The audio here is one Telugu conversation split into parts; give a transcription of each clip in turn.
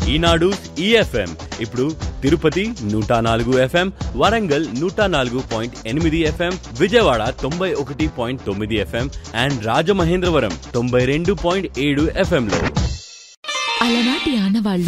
ఈనాడు ఈఎఫ్ఎం ఇప్పుడు తిరుపతి నూట నాలుగు ఎఫ్ఎం వరంగల్ నూట నాలుగు పాయింట్ ఎనిమిది ఎఫ్ఎం విజయవాడ తొంభై ఒకటి పాయింట్ తొమ్మిది ఎఫ్ఎం అండ్ రాజమహేంద్రవరం తొంభై రెండు పాయింట్ ఏడు ఎఫ్ఎంలో అలనాటి ఆనవాళ్లు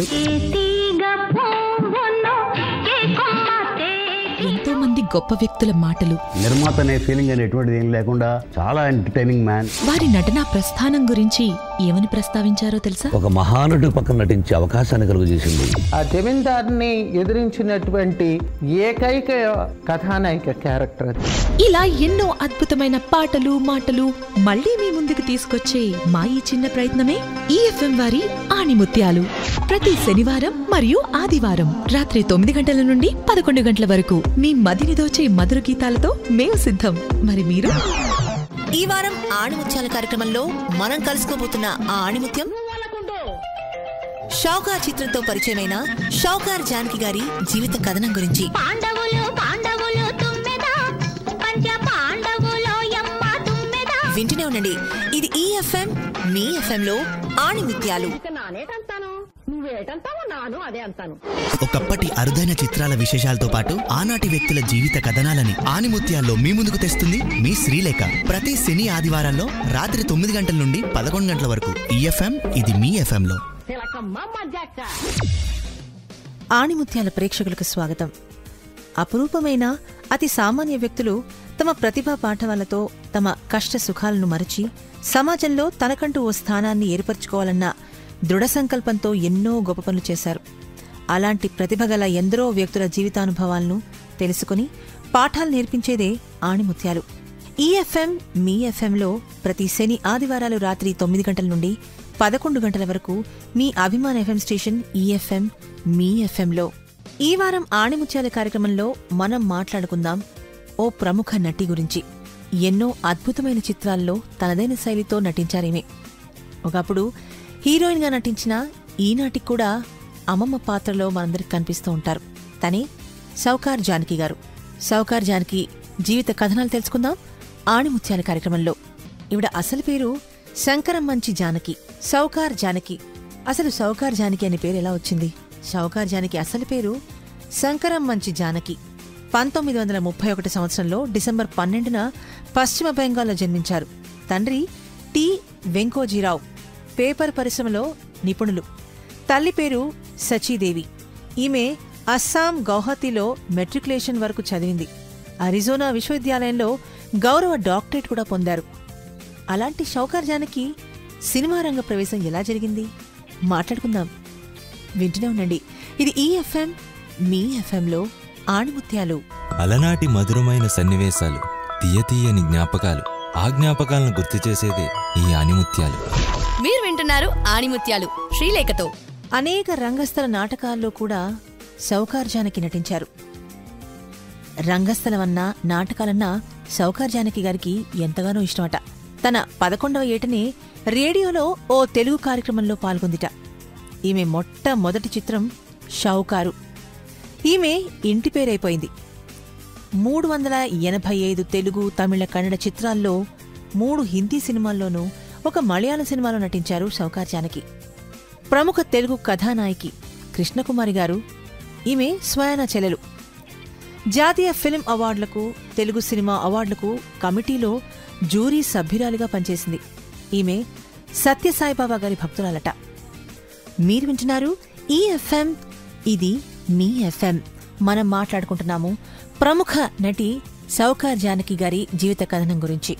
ఎంతో మంది గొప్ప వ్యక్తుల మాటలు నిర్మాత అనే ఫీలింగ్ అని ఎటువంటిది ఏం లేకుండా చాలా ఎంటర్టైనింగ్ మ్యాన్ వారి నటనా ప్రస్థానం గురించి ఏమని ప్రస్తావించారో తెలుసా ఒక మహానటుడు పక్కన నటించే అవకాశాన్ని కలుగజేసింది ఆ జమీందార్ని ఎదిరించినటువంటి ఏకైక కథానాయిక క్యారెక్టర్ అది ఇలా ఎన్నో అద్భుతమైన పాటలు మాటలు మళ్ళీ మీ ముందుకు తీసుకొచ్చే మా ఈ చిన్న ప్రయత్నమే ఈఎఫ్ఎం వారి ఆణిముత్యాలు ప్రతి శనివారం మరియు ఆదివారం రాత్రి తొమ్మిది గంటల నుండి పదకొండు గంటల వరకు మీ మదిని దోచే మధుర గీతాలతో మేము సిద్ధం మరి మీరు ఈ వారం ఆణిముత్యాల కార్యక్రమంలో మనం కలుసుకోబోతున్న ఆ ఆణిముత్యం షౌకార్ చిత్రంతో పరిచయమైన షౌకార్ జానకి గారి జీవిత కథనం గురించి పాండవులు పాండవులు తుమ్మెద పంచ పాండవులు యమ్మ తుమ్మెద వింటూనే ఉండండి ఇది ఈ ఎఫ్ఎం మీ ఎఫ్ఎం లో ఆణిముత్యాలు నానేటంతాను నువ్వేటంతావో నాను అదే అంతాను ఒకప్పటి అరుదైన చిత్రాల విశేషాలతో పాటు ఆనాటి వ్యక్తుల జీవిత కథనాలని ఆనిముత్యాల్లో మీ ముందుకు తెస్తుంది మీ శ్రీలేఖ ప్రతి శని ఆదివారాల్లో రాత్రి తొమ్మిది గంటల నుండి పదకొండు గంటల వరకు ఈఎఫ్ఎం ఇది మీ ఎఫ్ఎం లో తిలకమ్మ మజ్జాక ఆణిముత్యాల ప్రేక్షకులకు స్వాగతం అపురూపమైన అతి సామాన్య వ్యక్తులు తమ ప్రతిభా పాఠవాలతో తమ కష్ట సుఖాలను మరచి సమాజంలో తనకంటూ ఓ స్థానాన్ని ఏర్పరచుకోవాలన్న దృఢ సంకల్పంతో ఎన్నో గొప్ప పనులు చేశారు అలాంటి ప్రతిభ గల ఎందరో వ్యక్తుల జీవితానుభవాలను తెలుసుకుని పాఠాలు నేర్పించేదే ఆణిముత్యాలు ఈ ఎఫ్ఎం మీ ఎఫ్ఎంలో ప్రతి శని ఆదివారాలు రాత్రి తొమ్మిది గంటల నుండి పదకొండు గంటల వరకు మీ అభిమాన ఎఫ్ఎం స్టేషన్ ఈఎఫ్ఎం మీ ఎఫ్ఎంలో ఈ వారం ఆణిముత్యాల కార్యక్రమంలో మనం మాట్లాడుకుందాం ఓ ప్రముఖ నటి గురించి ఎన్నో అద్భుతమైన చిత్రాల్లో తనదైన శైలితో నటించారేమే ఒకప్పుడు హీరోయిన్గా నటించిన ఈనాటికి కూడా అమ్మమ్మ పాత్రలో మనందరికి కనిపిస్తూ ఉంటారు తనే సౌకార్ జానకి గారు సౌకార్ జానకి జీవిత కథనాలు తెలుసుకుందాం ఆణిముత్యాల కార్యక్రమంలో ఇవిడ అసలు పేరు శంకరం మంచి జానకి సౌకార్ జానకి అసలు సౌకార్ జానకి అనే పేరు ఎలా వచ్చింది సౌకార్ జానకి అసలు పేరు శంకరం మంచి జానకి పంతొమ్మిది వందల ముప్పై ఒకటి సంవత్సరంలో డిసెంబర్ పన్నెండున పశ్చిమ బెంగాల్లో జన్మించారు తండ్రి టి వెంకోజీరావు పేపర్ పరిశ్రమలో నిపుణులు తల్లి పేరు సచీదేవి ఈమె అస్సాం గౌహతిలో మెట్రికులేషన్ వరకు చదివింది అరిజోనా విశ్వవిద్యాలయంలో గౌరవ డాక్టరేట్ కూడా పొందారు అలాంటి షౌకార్ జానకి సినిమా రంగ ప్రవేశం ఎలా జరిగింది మాట్లాడుకుందాం వింటూనే ఉండండి ఇది ఈ ఎఫ్ఎం మీ ఎఫ్ఎంలో ఆణిముత్యాలు అలనాటి మధురమైన సన్నివేశాలు తీయతీయని జ్ఞాపకాలు ఆ జ్ఞాపకాలను గుర్తు చేసేదే ఈ ఆనిముత్యాలు మీరు వింటున్నారు ఆణిముత్యాలు శ్రీలేఖతో అనేక రంగస్థల నాటకాల్లో కూడా సౌకార్ జానకి నటించారు రంగస్థలమన్నా నాటకాలన్నా సౌకార్ జానకి గారికి ఎంతగానో ఇష్టమట తన పదకొండవ ఏటనే రేడియోలో ఓ తెలుగు కార్యక్రమంలో పాల్గొందిట ఈమె మొట్టమొదటి చిత్రం షౌకారు ఈమె ఇంటి పేరైపోయింది మూడు వందల ఎనభై ఐదు తెలుగు తమిళ కన్నడ చిత్రాల్లో మూడు హిందీ సినిమాల్లోనూ ఒక మలయాళ సినిమాలో నటించారు సౌకార్ జానకి ప్రముఖ తెలుగు కథానాయకి కృష్ణకుమారి గారు ఈమె స్వయాన చెల్లెలు జాతీయ ఫిల్మ్ అవార్డులకు తెలుగు సినిమా అవార్డులకు కమిటీలో జూరీ సభ్యురాలిగా పనిచేసింది ఈమె సత్యసాయిబాబా గారి భక్తురాలట మీరు వింటున్నారు ఈ ఎఫ్ఎం ఇది మీ ఎఫ్ఎం మనం మాట్లాడుకుంటున్నాము ప్రముఖ నటి సౌకార్ జానకి గారి జీవిత కథనం గురించి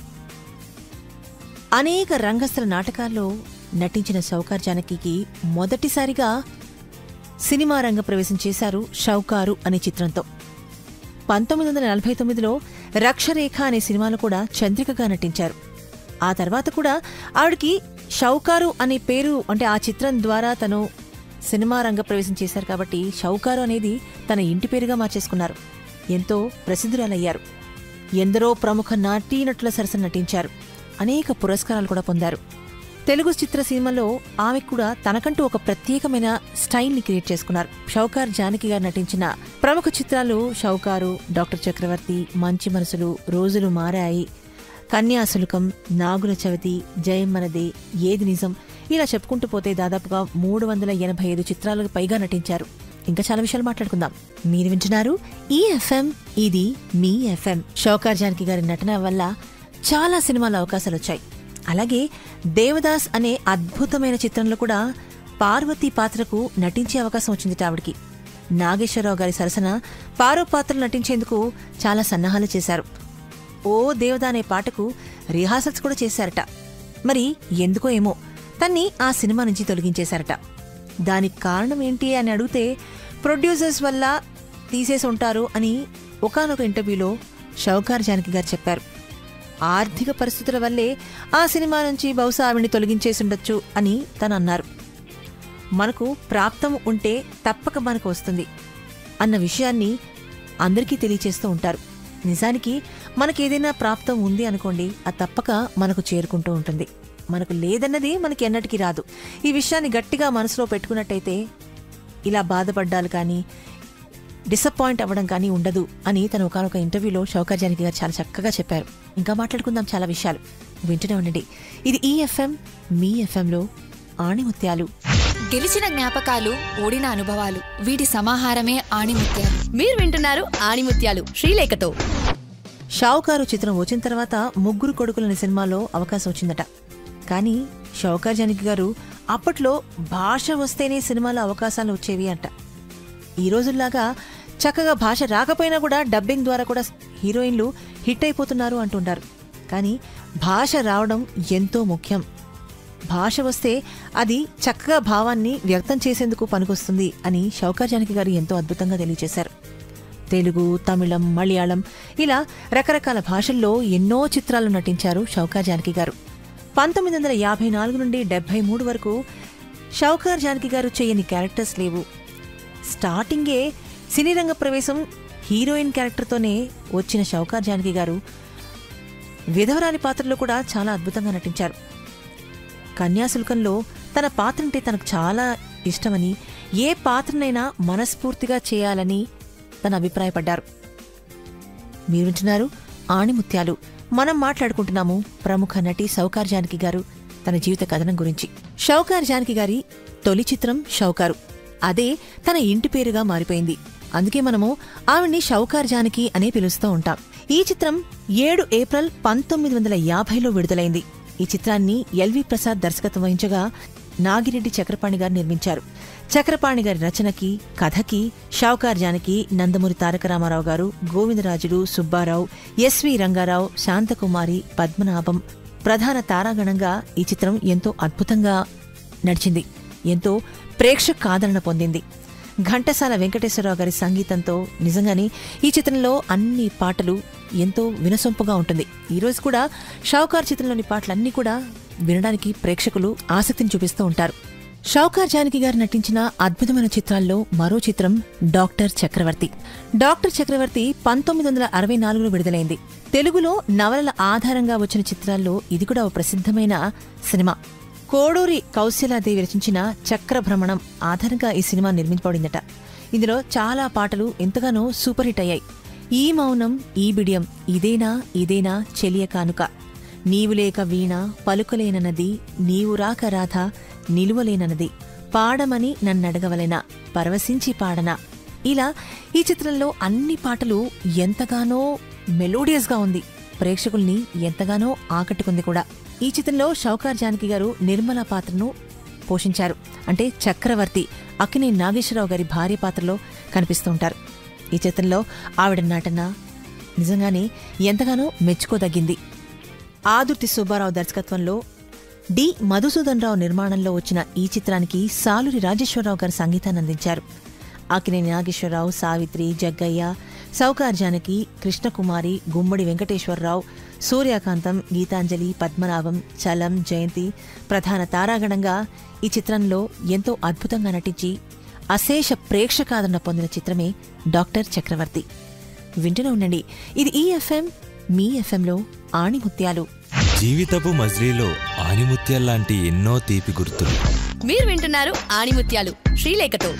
అనేక రంగస్థల నాటకాల్లో నటించిన సౌకార్ జానకి మొదటిసారిగా సినిమా రంగ ప్రవేశం చేశారు షౌకారు అనే చిత్రంతో పంతొమ్మిది వందల నలభై తొమ్మిదిలో రక్షరేఖ అనే సినిమాలో కూడా చంద్రికగా నటించారు ఆ తర్వాత కూడా ఆవిడకి షౌకారు అనే పేరు అంటే ఆ చిత్రం ద్వారా తను సినిమా రంగ ప్రవేశం చేశారు కాబట్టి షౌకారు అనేది తన ఇంటి పేరుగా మార్చేసుకున్నారు ఎంతో ప్రసిద్ధురాలయ్యారు ఎందరో ప్రముఖ నటీనటుల సరసన నటించారు అనేక పురస్కారాలు కూడా పొందారు తెలుగు చిత్రసీమలో ఆమె కూడా తనకంటూ ఒక ప్రత్యేకమైన స్టైల్ని క్రియేట్ చేసుకున్నారు షౌకార్ జానకి గారు నటించిన ప్రముఖ చిత్రాలు షౌకారు డాక్టర్ చక్రవర్తి మంచి మనసులు రోజులు మారాయి కన్యాశుల్కం నాగుల చవితి జయం మనదే ఏది నిజం ఇలా చెప్పుకుంటూ పోతే దాదాపుగా మూడు వందల ఎనభై ఐదు చిత్రాలకు పైగా నటించారు ఇంకా చాలా విషయాలు మాట్లాడుకుందాం మీరు వింటున్నారు ఈ ఎఫ్ఎం ఇది మీ ఎఫ్ఎం షౌకార్ జానకి గారి నటన వల్ల చాలా సినిమాల అవకాశాలు వచ్చాయి అలాగే దేవదాస్ అనే అద్భుతమైన చిత్రంలో కూడా పార్వతి పాత్రకు నటించే అవకాశం వచ్చింది ఆవిడికి నాగేశ్వరరావు గారి సరసన పారో పాత్రలు నటించేందుకు చాలా సన్నాహాలు చేశారు ఓ దేవదా అనే పాటకు రిహార్సల్స్ కూడా చేశారట మరి ఎందుకో ఏమో తన్ని ఆ సినిమా నుంచి తొలగించేశారట దానికి కారణం ఏంటి అని అడిగితే ప్రొడ్యూసర్స్ వల్ల తీసేసి ఉంటారు అని ఒకానొక ఇంటర్వ్యూలో షౌకార్ జానకి గారు చెప్పారు ఆర్థిక పరిస్థితుల వల్లే ఆ సినిమా నుంచి బహుశా ఆవిడ్ని తొలగించేసి ఉండొచ్చు అని తను అన్నారు మనకు ప్రాప్తం ఉంటే తప్పక మనకు వస్తుంది అన్న విషయాన్ని అందరికీ తెలియచేస్తూ ఉంటారు నిజానికి మనకేదైనా ప్రాప్తం ఉంది అనుకోండి అది తప్పక మనకు చేరుకుంటూ ఉంటుంది మనకు లేదన్నది మనకి ఎన్నటికీ రాదు ఈ విషయాన్ని గట్టిగా మనసులో పెట్టుకున్నట్టయితే ఇలా బాధపడ్డాలు కానీ డిసప్పాయింట్ అవ్వడం కానీ ఉండదు అని తను ఒకనొక ఇంటర్వ్యూలో షౌకర్ జానకి గారు చాలా చక్కగా చెప్పారు ఇంకా మాట్లాడుకుందాం చాలా విషయాలు వింటూనే ఉండండి ఇది ఈ ఎఫ్ఎం మీ ఎఫ్ఎంలో ఆణిముత్యాలు గెలిచిన జ్ఞాపకాలు ఓడిన అనుభవాలు వీటి సమాహారమే ఆణిముత్యాలు మీరు వింటున్నారు ఆణిముత్యాలు శ్రీలేఖతో షావుకారు చిత్రం వచ్చిన తర్వాత ముగ్గురు కొడుకులని సినిమాలో అవకాశం వచ్చిందట కానీ షౌకార్ జానకి గారు అప్పట్లో భాష వస్తేనే సినిమాలో అవకాశాలు వచ్చేవి అంట ఈ రోజుల్లాగా చక్కగా భాష రాకపోయినా కూడా డబ్బింగ్ ద్వారా కూడా హీరోయిన్లు హిట్ అయిపోతున్నారు అంటుంటారు కానీ భాష రావడం ఎంతో ముఖ్యం భాష వస్తే అది చక్కగా భావాన్ని వ్యక్తం చేసేందుకు పనికొస్తుంది అని షౌకార్ జానకి గారు ఎంతో అద్భుతంగా తెలియజేశారు తెలుగు తమిళం మలయాళం ఇలా రకరకాల భాషల్లో ఎన్నో చిత్రాలు నటించారు షౌకార్ జానకి గారు పంతొమ్మిది వందల యాభై నాలుగు నుండి డెబ్బై మూడు వరకు షౌకార్ జానకి గారు చేయని క్యారెక్టర్స్ లేవు స్టార్టింగే సినీ రంగ ప్రవేశం హీరోయిన్ క్యారెక్టర్తోనే వచ్చిన షౌకార్ జానకి గారు విధవరాలి పాత్రలో కూడా చాలా అద్భుతంగా నటించారు కన్యాశుల్కంలో తన పాత్ర అంటే తనకు చాలా ఇష్టమని ఏ పాత్రనైనా మనస్ఫూర్తిగా చేయాలని తన అభిప్రాయపడ్డారు మీరు వింటున్నారు ఆణిముత్యాలు మనం మాట్లాడుకుంటున్నాము ప్రముఖ నటి సౌకార్ జానకి గారు తన జీవిత కథనం గురించి షౌకార్ జానకి గారి తొలి చిత్రం షౌకారు అదే తన ఇంటి పేరుగా మారిపోయింది అందుకే మనము ఆవిడ్ని షౌకార్ జానకి అనే పిలుస్తూ ఉంటాం ఈ చిత్రం ఏడు ఏప్రిల్ పంతొమ్మిది వందల యాభైలో విడుదలైంది ఈ చిత్రాన్ని ఎల్వి ప్రసాద్ దర్శకత్వం వహించగా నాగిరెడ్డి చక్రపాణి గారు నిర్మించారు చక్రపాణి గారి రచనకి కథకి షావుకార్ జానకి నందమూరి తారక రామారావు గారు గోవిందరాజులు సుబ్బారావు ఎస్వి రంగారావు శాంతకుమారి పద్మనాభం ప్రధాన తారాగణంగా ఈ చిత్రం ఎంతో అద్భుతంగా నడిచింది ఎంతో ప్రేక్షక ఆదరణ పొందింది ఘంటసాల వెంకటేశ్వరరావు గారి సంగీతంతో నిజంగానే ఈ చిత్రంలో అన్ని పాటలు ఎంతో వినసొంపుగా ఉంటుంది ఈ రోజు కూడా షావుకార్ చిత్రంలోని పాటలన్నీ కూడా వినడానికి ప్రేక్షకులు ఆసక్తిని చూపిస్తూ ఉంటారు షౌకార్ జానకి గారు నటించిన అద్భుతమైన చిత్రాల్లో మరో చిత్రం డాక్టర్ చక్రవర్తి డాక్టర్ చక్రవర్తి పంతొమ్మిది వందల అరవై నాలుగులో విడుదలైంది తెలుగులో నవలల ఆధారంగా వచ్చిన చిత్రాల్లో ఇది కూడా ఓ ప్రసిద్ధమైన సినిమా కోడూరి కౌశలాదేవి రచించిన చక్రభ్రమణం ఆధారంగా ఈ సినిమా నిర్మించబడిందట ఇందులో చాలా పాటలు ఎంతగానో సూపర్ హిట్ అయ్యాయి ఈ మౌనం ఈ బిడియం ఇదేనా ఇదేనా చెలియ కానుక నీవు లేక వీణ పలుకలేనన్నది నీవు రాక రాధ నిలువలేనన్నది పాడమని నన్నడగవలెనా పరవశించి పాడనా ఇలా ఈ చిత్రంలో అన్ని పాటలు ఎంతగానో మెలోడియస్గా ఉంది ప్రేక్షకుల్ని ఎంతగానో ఆకట్టుకుంది కూడా ఈ చిత్రంలో షౌకార్ జానకి గారు నిర్మల పాత్రను పోషించారు అంటే చక్రవర్తి అక్కినే నాగేశ్వరరావు గారి భార్య పాత్రలో కనిపిస్తూ ఉంటారు ఈ చిత్రంలో ఆవిడ నటన నిజంగానే ఎంతగానో మెచ్చుకోదగ్గింది ఆదుర్తి సుబ్బారావు దర్శకత్వంలో డి మధుసూదన్ రావు నిర్మాణంలో వచ్చిన ఈ చిత్రానికి సాలూరి రాజేశ్వరరావు గారు సంగీతాన్ని అందించారు ఆకినేని నాగేశ్వరరావు సావిత్రి జగ్గయ్య సౌకార్ జానకి కృష్ణకుమారి గుమ్మడి వెంకటేశ్వరరావు సూర్యకాంతం గీతాంజలి పద్మనాభం చలం జయంతి ప్రధాన తారాగణంగా ఈ చిత్రంలో ఎంతో అద్భుతంగా నటించి అశేష ప్రేక్షకాదరణ పొందిన చిత్రమే డాక్టర్ చక్రవర్తి వింటూనే ఉండండి ఇది ఈ ఎఫ్ఎం మీ ఎఫ్ఎంలో ఆణిముత్యాలు జీవితపు మజిలీలో ఆనిముత్యాల్లాంటి ఎన్నో తీపి గుర్తులు మీరు వింటున్నారు ఆణిముత్యాలు శ్రీలేఖతో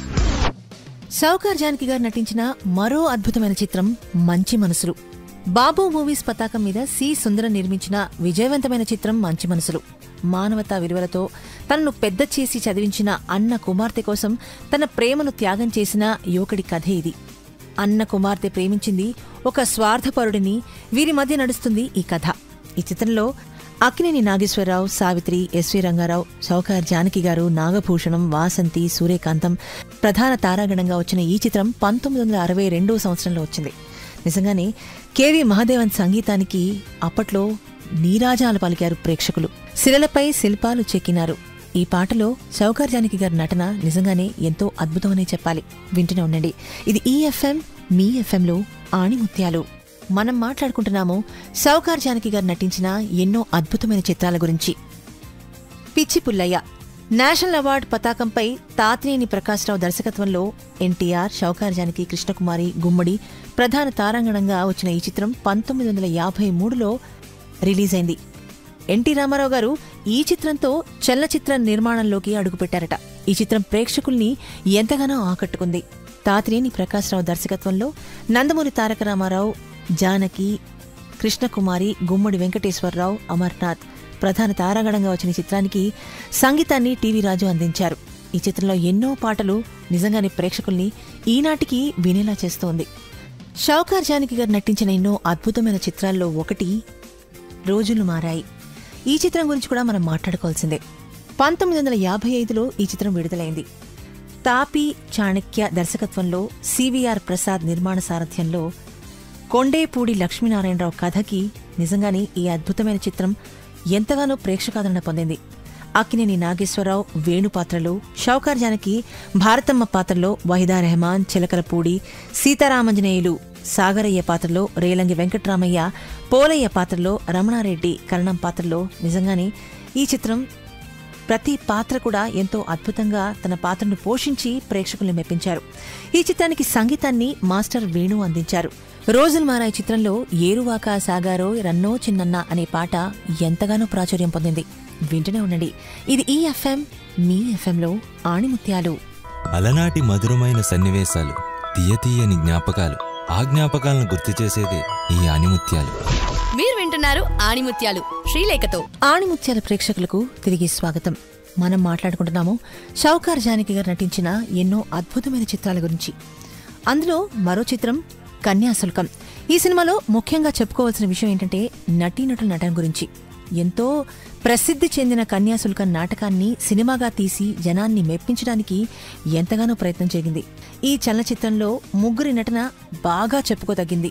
సౌకార్ జానకి గారు నటించిన మరో అద్భుతమైన చిత్రం మంచి మనసులు బాబు మూవీస్ పతాకం మీద సి సుందరం నిర్మించిన విజయవంతమైన చిత్రం మంచి మనసులు మానవతా విలువలతో తనను పెద్ద చేసి చదివించిన అన్న కుమార్తె కోసం తన ప్రేమను త్యాగం చేసిన యువకుడి కథే ఇది అన్న కుమార్తె ప్రేమించింది ఒక స్వార్థపరుడిని వీరి మధ్య నడుస్తుంది ఈ కథ ఈ చిత్రంలో అక్కినేని నాగేశ్వరరావు సావిత్రి ఎస్వి రంగారావు సౌకార్ జానకి గారు నాగభూషణం వాసంతి సూర్యకాంతం ప్రధాన తారాగణంగా వచ్చిన ఈ చిత్రం పంతొమ్మిది వందల అరవై రెండో సంవత్సరంలో వచ్చింది నిజంగానే కెవి మహాదేవన్ సంగీతానికి అప్పట్లో నీరాజాలు పలికారు ప్రేక్షకులు శిలలపై శిల్పాలు చెక్కినారు ఈ పాటలో సౌకార్ జానకి గారి నటన నిజంగానే ఎంతో అద్భుతమనే చెప్పాలి వింటూనే ఉండండి ఇది ఈ ఎఫ్ఎం మీ ఎఫ్ఎంలో ఆణిముత్యాలు మనం మాట్లాడుకుంటున్నాము సౌకార్ జానకి గారు నటించిన ఎన్నో అద్భుతమైన చిత్రాల గురించి పిచ్చి పుల్లయ్య నేషనల్ అవార్డు పతాకంపై తాతినేని ప్రకాశ్రావు దర్శకత్వంలో ఎన్టీఆర్ షౌకార్ జానకి కృష్ణకుమారి గుమ్మడి ప్రధాన తారాంగణంగా వచ్చిన ఈ చిత్రం పంతొమ్మిది వందల యాభై మూడులో రిలీజ్ అయింది ఎన్టీ రామారావు గారు ఈ చిత్రంతో చలనచిత్ర నిర్మాణంలోకి అడుగుపెట్టారట ఈ చిత్రం ప్రేక్షకుల్ని ఎంతగానో ఆకట్టుకుంది తాతినేని ప్రకాశ్రావు దర్శకత్వంలో నందమూరి తారక రామారావు జానకి కృష్ణకుమారి గుమ్మడి వెంకటేశ్వరరావు అమర్నాథ్ ప్రధాన తారాగణంగా వచ్చిన ఈ చిత్రానికి సంగీతాన్ని టీవీ రాజు అందించారు ఈ చిత్రంలో ఎన్నో పాటలు నిజంగానే ప్రేక్షకుల్ని ఈనాటికి వినేలా చేస్తోంది షౌకార్ జానకి గారు నటించిన ఎన్నో అద్భుతమైన చిత్రాల్లో ఒకటి రోజులు మారాయి ఈ చిత్రం గురించి కూడా మనం మాట్లాడుకోవాల్సిందే పంతొమ్మిది వందల యాభై ఐదులో ఈ చిత్రం విడుదలైంది తాపి చాణక్య దర్శకత్వంలో సివిఆర్ ప్రసాద్ నిర్మాణ సారథ్యంలో కొండేపూడి లక్ష్మీనారాయణరావు కథకి నిజంగానే ఈ అద్భుతమైన చిత్రం ఎంతగానో ప్రేక్షకాదరణ పొందింది అక్కినేని నాగేశ్వరరావు వేణు పాత్రలో షౌకార్ జానకి భారతమ్మ పాత్రలో వహిదా రెహమాన్ చిలకలపూడి సీతారామంజనేయులు సాగరయ్య పాత్రలో రేలంగి వెంకట్రామయ్య పోలయ్య పాత్రలో రమణారెడ్డి కరణం పాత్రలో నిజంగానే ఈ చిత్రం ప్రతి పాత్ర కూడా ఎంతో అద్భుతంగా తన పాత్రను పోషించి ప్రేక్షకుల్ని మెప్పించారు ఈ చిత్రానికి సంగీతాన్ని మాస్టర్ వేణు అందించారు రోజులు మారాయి చిత్రంలో ఏరువాక సాగారో రన్నో చిన్నన్న అనే పాట ఎంతగానో ప్రాచుర్యం పొందింది వింటూనే ఉండండి ఇది ఈ ఎఫ్ఎం మీ ఎఫ్ఎంలో ఆణిముత్యాలు అలనాటి మధురమైన సన్నివేశాలు తీయతీయని జ్ఞాపకాలు ఆ జ్ఞాపకాలను గుర్తు చేసేదే ఈ ఆనిముత్యాలు మీరు వింటున్నారు ఆణిముత్యాలు శ్రీలేఖతో ఆణిముత్యాల ప్రేక్షకులకు తిరిగి స్వాగతం మనం మాట్లాడుకుంటున్నాము షౌకార్ జానకి గారు నటించిన ఎన్నో అద్భుతమైన చిత్రాల గురించి అందులో మరో చిత్రం కన్యాశుల్కం ఈ సినిమాలో ముఖ్యంగా చెప్పుకోవాల్సిన విషయం ఏంటంటే నటీనటుల నటన గురించి ఎంతో ప్రసిద్ధి చెందిన కన్యాశుల్కం నాటకాన్ని సినిమాగా తీసి జనాన్ని మెప్పించడానికి ఎంతగానో ప్రయత్నం జరిగింది ఈ చలనచిత్రంలో ముగ్గురి నటన బాగా చెప్పుకోదగ్గింది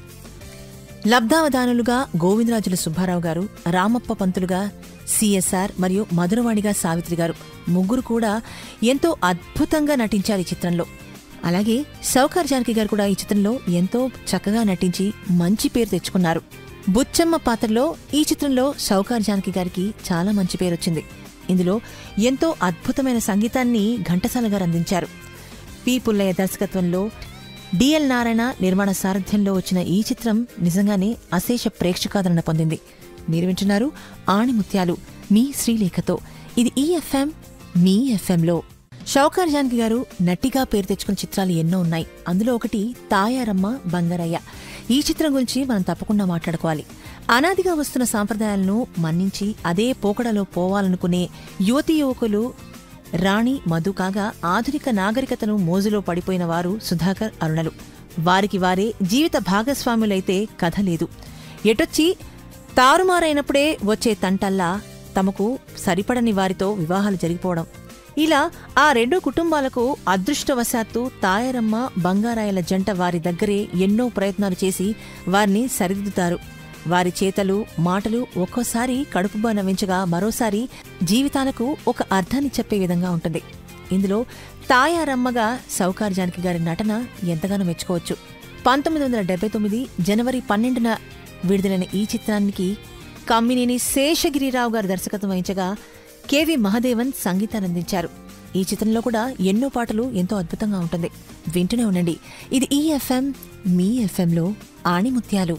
లబ్ధావధానులుగా గోవిందరాజుల సుబ్బారావు గారు రామప్ప పంతులుగా సిఎస్ఆర్ మరియు మధురవాణిగా సావిత్రి గారు ముగ్గురు కూడా ఎంతో అద్భుతంగా నటించారు ఈ చిత్రంలో అలాగే సౌకార్ జానకి గారు కూడా ఈ చిత్రంలో ఎంతో చక్కగా నటించి మంచి పేరు తెచ్చుకున్నారు బుచ్చమ్మ పాత్రలో ఈ చిత్రంలో సౌకార్ జానకి గారికి చాలా మంచి పేరు వచ్చింది ఇందులో ఎంతో అద్భుతమైన సంగీతాన్ని ఘంటసాల గారు అందించారు పి పుల్లయ్య దర్శకత్వంలో డిఎల్ నారాయణ నిర్మాణ సారథ్యంలో వచ్చిన ఈ చిత్రం నిజంగానే అశేష ప్రేక్షకాదరణ పొందింది మీరు వింటున్నారు ఆణిముత్యాలు మీ శ్రీలేఖతో ఇది ఈ ఎఫ్ఎం మీ ఎఫ్ఎంలో షౌకార్ జానకి గారు నటిగా పేరు తెచ్చుకున్న చిత్రాలు ఎన్నో ఉన్నాయి అందులో ఒకటి తాయారమ్మ బంగారయ్య ఈ చిత్రం గురించి మనం తప్పకుండా మాట్లాడుకోవాలి అనాదిగా వస్తున్న సాంప్రదాయాలను మన్నించి అదే పోకడలో పోవాలనుకునే యువతీ యువకులు రాణి మధు కాగా ఆధునిక నాగరికతను మోజులో పడిపోయిన వారు సుధాకర్ అరుణలు వారికి వారే జీవిత భాగస్వాములైతే కథ లేదు ఎటొచ్చి తారుమారైనప్పుడే వచ్చే తంటల్లా తమకు సరిపడని వారితో వివాహాలు జరిగిపోవడం ఇలా ఆ రెండు కుటుంబాలకు అదృష్టవశాత్తు తాయారమ్మ బంగారాయల జంట వారి దగ్గరే ఎన్నో ప్రయత్నాలు చేసి వారిని సరిదిద్దుతారు వారి చేతలు మాటలు ఒక్కోసారి కడుపుబా నవ్వించగా మరోసారి జీవితాలకు ఒక అర్థాన్ని చెప్పే విధంగా ఉంటుంది ఇందులో తాయారమ్మగా సౌకార్ జానకి గారి నటన ఎంతగానో మెచ్చుకోవచ్చు పంతొమ్మిది వందల డెబ్బై తొమ్మిది జనవరి పన్నెండున విడుదలైన ఈ చిత్రానికి కమ్మినేని శేషగిరిరావు గారు దర్శకత్వం వహించగా కెవి మహదేవన్ సంగీతాన్ని అందించారు ఈ చిత్రంలో కూడా ఎన్నో పాటలు ఎంతో అద్భుతంగా ఉంటుంది వింటూనే ఉండండి ఇది ఈ ఎఫ్ఎం మీ ఎఫ్ఎంలో ఆణిముత్యాలు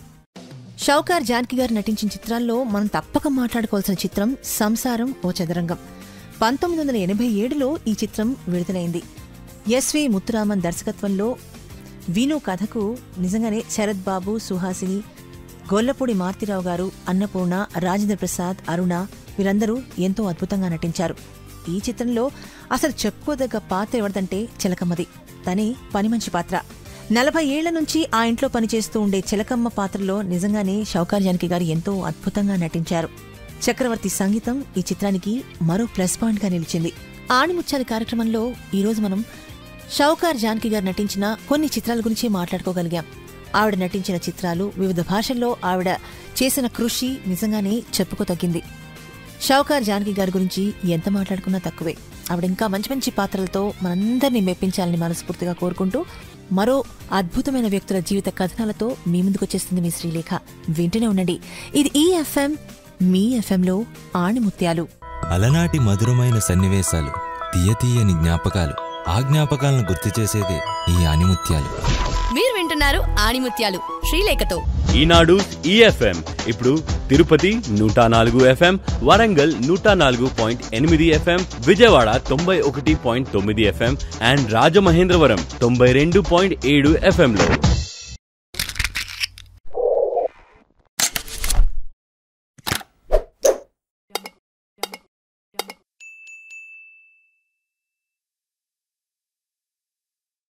షౌకార్ జానకి గారు నటించిన చిత్రాల్లో మనం తప్పక మాట్లాడుకోవాల్సిన చిత్రం సంసారం ఓ చదరంగం పంతొమ్మిది వందల ఎనభై ఏడులో ఈ చిత్రం విడుదలైంది ఎస్వి ముత్తురామన్ దర్శకత్వంలో విను కథకు నిజంగానే శరత్ బాబు సుహాసిని గొల్లపూడి మార్తిరావు గారు అన్నపూర్ణ రాజేంద్ర ప్రసాద్ అరుణ వీరందరూ ఎంతో అద్భుతంగా నటించారు ఈ చిత్రంలో అసలు చెప్పుకోదగ్గ పాత్ర ఎవరిదంటే చిలకమ్మది తనే పని మంచి పాత్ర నలభై ఏళ్ల నుంచి ఆ ఇంట్లో పనిచేస్తూ ఉండే చిలకమ్మ పాత్రలో నిజంగానే షౌకార్ జానకి గారు ఎంతో అద్భుతంగా నటించారు చక్రవర్తి సంగీతం ఈ చిత్రానికి మరో ప్లస్ పాయింట్ గా నిలిచింది ఆణిముత్యాల కార్యక్రమంలో ఈ రోజు మనం షౌకార్ జానకి గారు నటించిన కొన్ని చిత్రాల గురించి మాట్లాడుకోగలిగాం ఆవిడ నటించిన చిత్రాలు వివిధ భాషల్లో ఆవిడ చేసిన కృషి నిజంగానే చెప్పుకోతగ్గింది షౌకార్ జానకి గారి గురించి ఎంత మాట్లాడుకున్నా తక్కువే ఆవిడ ఇంకా మంచి మంచి పాత్రలతో మనందరినీ మెప్పించాలని మనస్ఫూర్తిగా కోరుకుంటూ మరో అద్భుతమైన వ్యక్తుల జీవిత కథనాలతో మీ ముందుకొచ్చేస్తుంది మీ శ్రీలేఖ వింటూనే ఉండండి ఇది ఈ ఎఫ్ఎం మీ ఎఫ్ఎంలో ఆణిముత్యాలు అలనాటి మధురమైన సన్నివేశాలు తీయ తీయని జ్ఞాపకాలు ఆ జ్ఞాపకాలను గుర్తు చేసేదే ఈ ఆనిముత్యాలు మీరు వింటున్నారు ఆణిముత్యాలు శ్రీలేఖతో ఈనాడు ఈఎఫ్ఎం ఇప్పుడు తిరుపతి నూట నాలుగు ఎఫ్ఎం వరంగల్ నూట నాలుగు పాయింట్ ఎనిమిది ఎఫ్ఎం విజయవాడ తొంభై ఒకటి పాయింట్ తొమ్మిది ఎఫ్ఎం అండ్ రాజమహేంద్రవరం తొంభై రెండు పాయింట్ ఏడు ఎఫ్ఎంలో